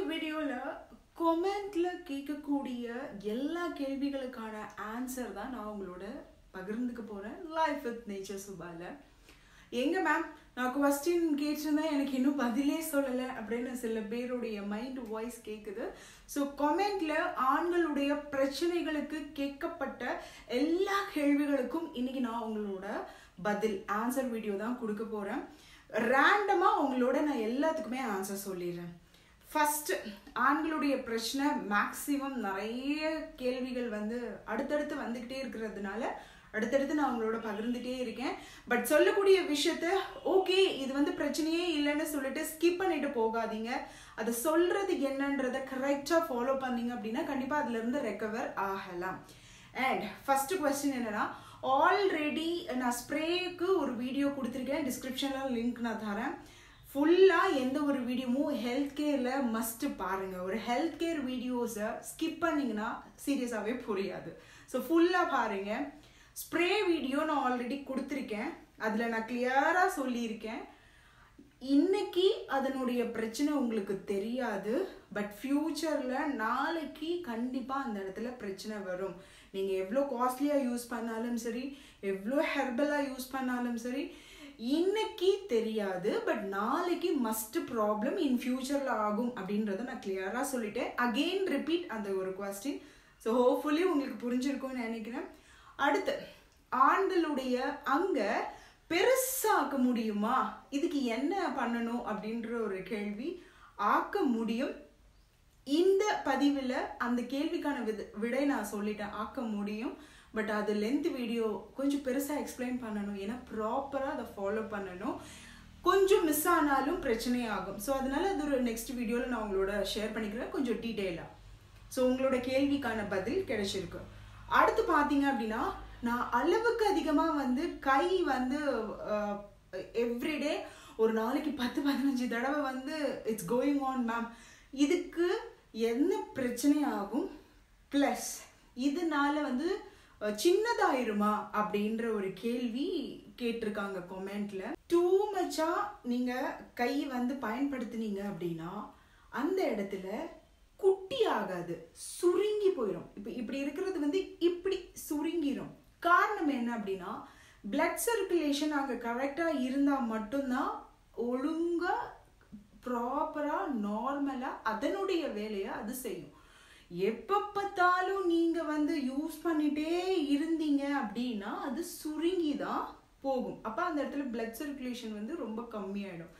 வீடியோல கொமெண்ட்ல கேட்கக்கூடிய எல்லா கேள்விகளுக்கான ஆன்சர் தான் நான் உங்களோட பகிர்ந்துக்க போறேன் லைஃப் வித் நேச்சர் சுபால எங்க மேம் நான் கொஸ்டின் கேட்டிருந்தேன் எனக்கு இன்னும் பதிலே சொல்லலை அப்படின்னு சில பேருடைய மைண்ட் வாய்ஸ் கேட்குது ஸோ கமெண்ட்ல ஆண்களுடைய பிரச்சனைகளுக்கு கேட்கப்பட்ட எல்லா கேள்விகளுக்கும் இன்னைக்கு நான் உங்களோட பதில் ஆன்சர் வீடியோ தான் கொடுக்க போறேன் ரேண்டமாக உங்களோட நான் எல்லாத்துக்குமே ஆன்சர் சொல்லிடுறேன் ஃபர்ஸ்ட் ஆண்களுடைய பிரச்சனை மேக்ஸிமம் நிறைய கேள்விகள் வந்து அடுத்தடுத்து வந்துக்கிட்டே இருக்கிறதுனால அடுத்தடுத்து நான் உங்களோட பகிர்ந்துட்டே இருக்கேன் பட் சொல்லக்கூடிய விஷயத்த ஓகே இது வந்து பிரச்சனையே இல்லைன்னு சொல்லிட்டு ஸ்கிப் பண்ணிட்டு போகாதீங்க அதை சொல்றது என்னன்றத கரெக்டாக ஃபாலோ பண்ணீங்க அப்படின்னா கண்டிப்பாக அதுலேருந்து ரெக்கவர் ஆகலாம் அண்ட் ஃபர்ஸ்ட் கொஸ்டின் என்னன்னா ஆல்ரெடி நான் ஸ்ப்ரேக்கு ஒரு வீடியோ கொடுத்துருக்கேன் டிஸ்கிரிப்ஷனில் லிங்க் நான் தரேன் ஃபுல்லாக எந்த ஒரு வீடியோவும் ஹெல்த் கேரில் மஸ்ட்டு பாருங்கள் ஒரு ஹெல்த் கேர் வீடியோஸை ஸ்கிப் பண்ணிங்கன்னா சீரியஸாகவே புரியாது ஸோ ஃபுல்லாக பாருங்கள் ஸ்ப்ரே வீடியோ நான் ஆல்ரெடி கொடுத்துருக்கேன் அதில் நான் கிளியராக சொல்லியிருக்கேன் இன்னைக்கு அதனுடைய பிரச்சனை உங்களுக்கு தெரியாது பட் ஃப்யூச்சரில் நாளைக்கு கண்டிப்பாக அந்த இடத்துல பிரச்சனை வரும் நீங்கள் எவ்வளோ காஸ்ட்லியாக யூஸ் பண்ணாலும் சரி எவ்வளோ ஹெர்பலாக யூஸ் பண்ணாலும் சரி இன்னைக்கு தெரியாது பட் நாளைக்கு மஸ்ட் ப்ராப்ளம் இன் ஃபியூச்சரில் ஆகும் அப்படின்றத நான் கிளியராக சொல்லிட்டேன் அகெயின் ரிப்பீட் அந்த ஒரு கொஸ்டின் ஸோ ஹோப்ஃபுல்லி உங்களுக்கு புரிஞ்சிருக்கும்னு நினைக்கிறேன் அடுத்து ஆண்களுடைய அங்கே பெருசாக்க முடியுமா இதுக்கு என்ன பண்ணணும் அப்படின்ற ஒரு கேள்வி ஆக்க முடியும் இந்த பதிவில் அந்த கேள்விக்கான வித விடை நான் சொல்லிட்டேன் ஆக்க முடியும் பட் அது லென்த் வீடியோ கொஞ்சம் பெருசாக எக்ஸ்பிளைன் பண்ணணும் ஏன்னா ப்ராப்பராக அதை ஃபாலோ பண்ணணும் கொஞ்சம் மிஸ் ஆனாலும் பிரச்சனை ஆகும் ஸோ அதனால அது ஒரு நெக்ஸ்ட் வீடியோவில் நான் உங்களோட ஷேர் பண்ணிக்கிறேன் கொஞ்சம் டீட்டெயிலாக ஸோ உங்களோட கேள்விக்கான பதில் கிடைச்சிருக்கு அடுத்து பார்த்தீங்க அப்படின்னா நான் அளவுக்கு அதிகமாக வந்து கை வந்து எவ்ரிடே ஒரு நாளைக்கு பத்து பதினஞ்சு தடவை வந்து இட்ஸ் கோயிங் ஆன் மேம் இதுக்கு என்ன பிரச்சனை ஆகும் ப்ளஸ் இதனால வந்து சின்னதாயிருமா அப்படின்ற ஒரு கேள்வி கேட்டிருக்காங்க கொமெண்ட்ல டூ மச்சா நீங்க கை வந்து பயன்படுத்தினீங்க அப்படின்னா அந்த இடத்துல குட்டி ஆகாது சுருங்கி போயிடும் இப்போ இப்படி இருக்கிறது வந்து இப்படி சுருங்கிடும் காரணம் என்ன அப்படின்னா பிளட் சர்க்குலேஷன் அங்கே கரெக்டாக இருந்தால் மட்டும்தான் ஒழுங்காக ப்ராப்பராக நார்மலாக அதனுடைய வேலையை அது செய்யும் எப்போ பார்த்தாலும் நீங்கள் வந்து யூஸ் பண்ணிட்டே இருந்தீங்க அப்படின்னா அது சுருங்கி தான் போகும் அப்போ அந்த இடத்துல பிளட் சர்க்குலேஷன் வந்து ரொம்ப கம்மியாயிடும்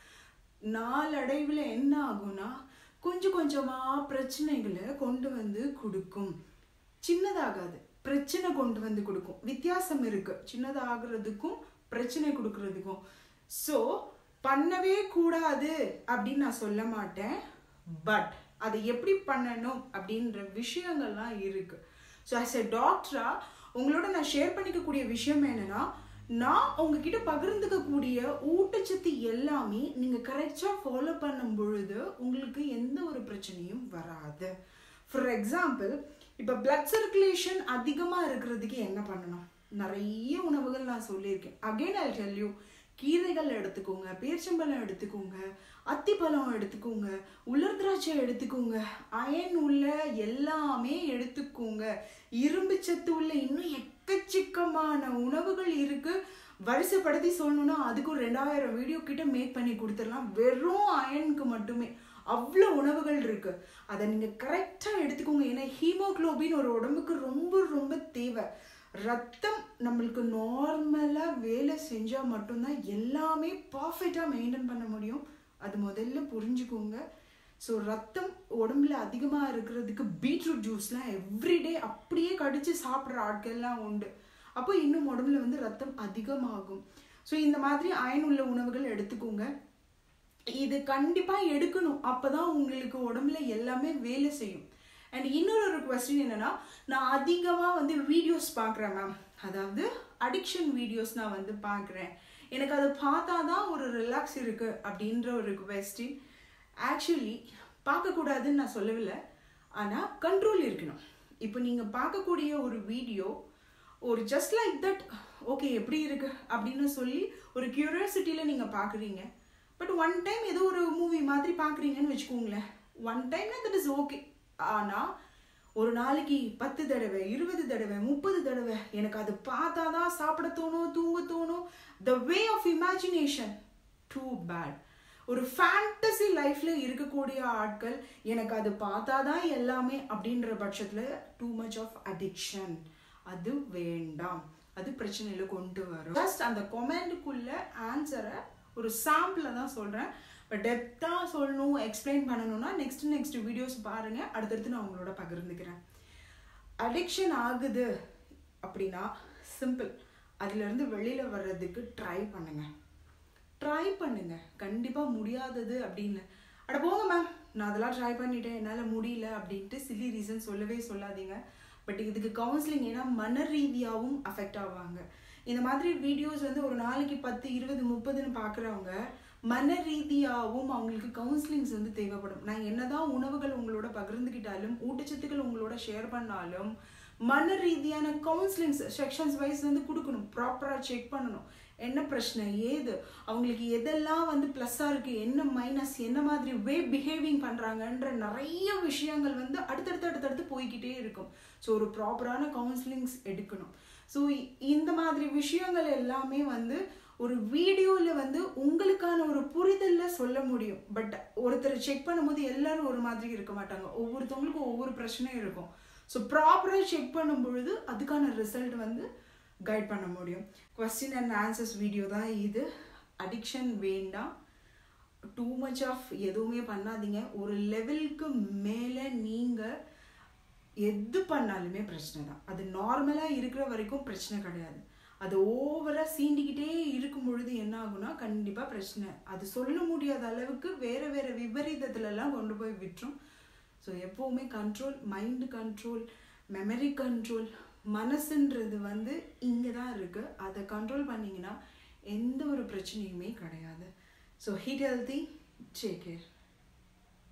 நாளடைவில் என்ன ஆகும்னா கொஞ்சம் கொஞ்சமாக பிரச்சனைகளை கொண்டு வந்து கொடுக்கும் சின்னதாகாது பிரச்சனை கொண்டு வந்து கொடுக்கும் வித்தியாசம் இருக்கு சின்னதாகிறதுக்கும் பிரச்சனை கொடுக்கறதுக்கும் ஸோ பண்ணவே கூடாது அப்படின்னு நான் சொல்ல மாட்டேன் பட் அதை எப்படி பண்ணணும் அப்படின்ற விஷயங்கள்லாம் இருக்கு ஸோ ஆஸ் எ டாக்டரா உங்களோட நான் ஷேர் பண்ணிக்கக்கூடிய விஷயம் என்னன்னா நான் உங்ககிட்ட பகிர்ந்துக்கக்கூடிய ஊட்டச்சத்து எல்லாமே நீங்கள் கரெக்டாக ஃபாலோ பண்ணும் பொழுது உங்களுக்கு எந்த ஒரு பிரச்சனையும் வராது ஃபார் எக்ஸாம்பிள் இப்போ பிளட் சர்க்குலேஷன் அதிகமாக இருக்கிறதுக்கு என்ன பண்ணணும் நிறைய உணவுகள் நான் சொல்லியிருக்கேன் அகெயின் ஐ டெல் யூ கீரைகள் எடுத்துக்கோங்க பேர்ச்சம்பழம் எடுத்துக்கோங்க அத்திப்பழம் எடுத்துக்கோங்க உலர் திராட்சை எடுத்துக்கோங்க அயன் உள்ள எல்லாமே எடுத்துக்கோங்க இரும்பு சத்து உள்ள இன்னும் எக்கச்சக்கமான உணவுகள் இருக்கு வரிசைப்படுத்தி சொல்லணும்னா அதுக்கு ஒரு ரெண்டாயிரம் வீடியோ கிட்ட மேக் பண்ணி கொடுத்துடலாம் வெறும் அயனுக்கு மட்டுமே அவ்வளோ உணவுகள் இருக்கு அதை நீங்க கரெக்டா எடுத்துக்கோங்க ஏன்னா ஹீமோக்ளோபின் ஒரு உடம்புக்கு ரொம்ப ரொம்ப தேவை ரத்தம் நம்மளுக்கு நார்மலாக வேலை செஞ்சால் மட்டும்தான் எல்லாமே பர்ஃபெக்டாக மெயின்டைன் பண்ண முடியும் அது முதல்ல புரிஞ்சுக்கோங்க ஸோ ரத்தம் உடம்புல அதிகமாக இருக்கிறதுக்கு பீட்ரூட் ஜூஸ்லாம் எவ்ரிடே அப்படியே கடிச்சு சாப்பிட்ற ஆட்கள்லாம் உண்டு அப்போ இன்னும் உடம்புல வந்து ரத்தம் அதிகமாகும் ஸோ இந்த மாதிரி அயன் உள்ள உணவுகள் எடுத்துக்கோங்க இது கண்டிப்பாக எடுக்கணும் அப்போ தான் உங்களுக்கு உடம்புல எல்லாமே வேலை செய்யும் அண்ட் இன்னொரு ஒரு கொஸ்டின் என்னன்னா நான் அதிகமாக வந்து வீடியோஸ் பார்க்குறேன் மேம் அதாவது அடிக்ஷன் வீடியோஸ் நான் வந்து பார்க்குறேன் எனக்கு அதை பார்த்தா தான் ஒரு ரிலாக்ஸ் இருக்குது அப்படின்ற ஒரு கொஸ்டின் ஆக்சுவலி பார்க்கக்கூடாதுன்னு நான் சொல்லவில்லை ஆனால் கண்ட்ரோல் இருக்கணும் இப்போ நீங்கள் பார்க்கக்கூடிய ஒரு வீடியோ ஒரு ஜஸ்ட் லைக் தட் ஓகே எப்படி இருக்கு அப்படின்னு சொல்லி ஒரு கியூரியாசிட்டியில் நீங்கள் பார்க்குறீங்க பட் ஒன் டைம் ஏதோ ஒரு மூவி மாதிரி பார்க்குறீங்கன்னு வச்சுக்கோங்களேன் ஒன் டைம்னா தட் இஸ் ஓகே ஆனால் ஒரு நாளைக்கு பத்து தடவை இருபது தடவை முப்பது தடவை எனக்கு அது பார்த்தா தான் சாப்பிட தோணும் தூங்க தோணும் the way of imagination too bad ஒரு ஃபேண்டசி லைஃப்ல இருக்கக்கூடிய ஆட்கள் எனக்கு அது பார்த்தா தான் எல்லாமே அப்படின்ற பட்சத்தில் டூ மச் ஆஃப் அடிக்ஷன் அது வேண்டாம் அது பிரச்சனையில கொண்டு வரும் ஜஸ்ட் அந்த கொமெண்ட்டுக்குள்ள ஆன்சரை ஒரு சாம்பிளை தான் சொல்கிறேன் இப்போ டெப்த்தாக சொல்லணும் எக்ஸ்பிளைன் பண்ணணும்னா நெக்ஸ்ட் நெக்ஸ்ட் வீடியோஸ் பாருங்கள் அடுத்தடுத்து நான் உங்களோட பகிர்ந்துக்கிறேன் அடிக்ஷன் ஆகுது அப்படின்னா சிம்பிள் அதுலேருந்து வெளியில் வர்றதுக்கு ட்ரை பண்ணுங்க ட்ரை பண்ணுங்க கண்டிப்பாக முடியாதது அப்படின்னு அட போங்க மேம் நான் அதெல்லாம் ட்ரை பண்ணிட்டேன் என்னால் முடியல அப்படின்ட்டு சில்லி ரீசன் சொல்லவே சொல்லாதீங்க பட் இதுக்கு கவுன்சிலிங் ஏன்னா மன ரீதியாகவும் அஃபெக்ட் ஆவாங்க இந்த மாதிரி வீடியோஸ் வந்து ஒரு நாளைக்கு பத்து இருபது முப்பதுன்னு பார்க்குறவங்க மன ரீதியாகவும் அவங்களுக்கு கவுன்சிலிங்ஸ் வந்து தேவைப்படும் நான் என்னதான் உணவுகள் உங்களோட பகிர்ந்துக்கிட்டாலும் ஊட்டச்சத்துக்கள் உங்களோட ஷேர் பண்ணாலும் மன ரீதியான கவுன்சிலிங்ஸ் செக்ஷன்ஸ் வைஸ் வந்து கொடுக்கணும் ப்ராப்பராக செக் பண்ணணும் என்ன பிரச்சனை ஏது அவங்களுக்கு எதெல்லாம் வந்து ப்ளஸ்ஸாக இருக்குது என்ன மைனஸ் என்ன மாதிரி வே பிஹேவிங் பண்ணுறாங்கன்ற நிறைய விஷயங்கள் வந்து அடுத்தடுத்து அடுத்தடுத்து போய்கிட்டே இருக்கும் ஸோ ஒரு ப்ராப்பரான கவுன்சிலிங்ஸ் எடுக்கணும் ஸோ இந்த மாதிரி விஷயங்கள் எல்லாமே வந்து ஒரு வீடியோவில் வந்து உங்களுக்கான ஒரு புரிதலில் சொல்ல முடியும் பட் ஒருத்தர் செக் பண்ணும்போது எல்லாரும் ஒரு மாதிரி இருக்க மாட்டாங்க ஒவ்வொருத்தவங்களுக்கும் ஒவ்வொரு பிரச்சனையும் இருக்கும் ஸோ ப்ராப்பராக செக் பண்ணும் பொழுது அதுக்கான ரிசல்ட் வந்து கைட் பண்ண முடியும் கொஸ்டின் அண்ட் ஆன்சர்ஸ் வீடியோ தான் இது அடிக்ஷன் வேண்டாம் டூ மச் ஆஃப் எதுவுமே பண்ணாதீங்க ஒரு லெவலுக்கு மேலே நீங்கள் எது பண்ணாலுமே பிரச்சனை தான் அது நார்மலாக இருக்கிற வரைக்கும் பிரச்சனை கிடையாது அது ஓவராக சீண்டிக்கிட்டே இருக்கும் பொழுது என்ன ஆகும்னா கண்டிப்பாக பிரச்சனை அது சொல்ல முடியாத அளவுக்கு வேறு வேறு விபரீதத்துலலாம் கொண்டு போய் விட்டுரும் ஸோ எப்போவுமே control mind control memory control மனசுன்றது வந்து இங்கே தான் இருக்குது அதை கண்ட்ரோல் பண்ணிங்கன்னா எந்த ஒரு பிரச்சனையுமே கிடையாது so eat healthy take care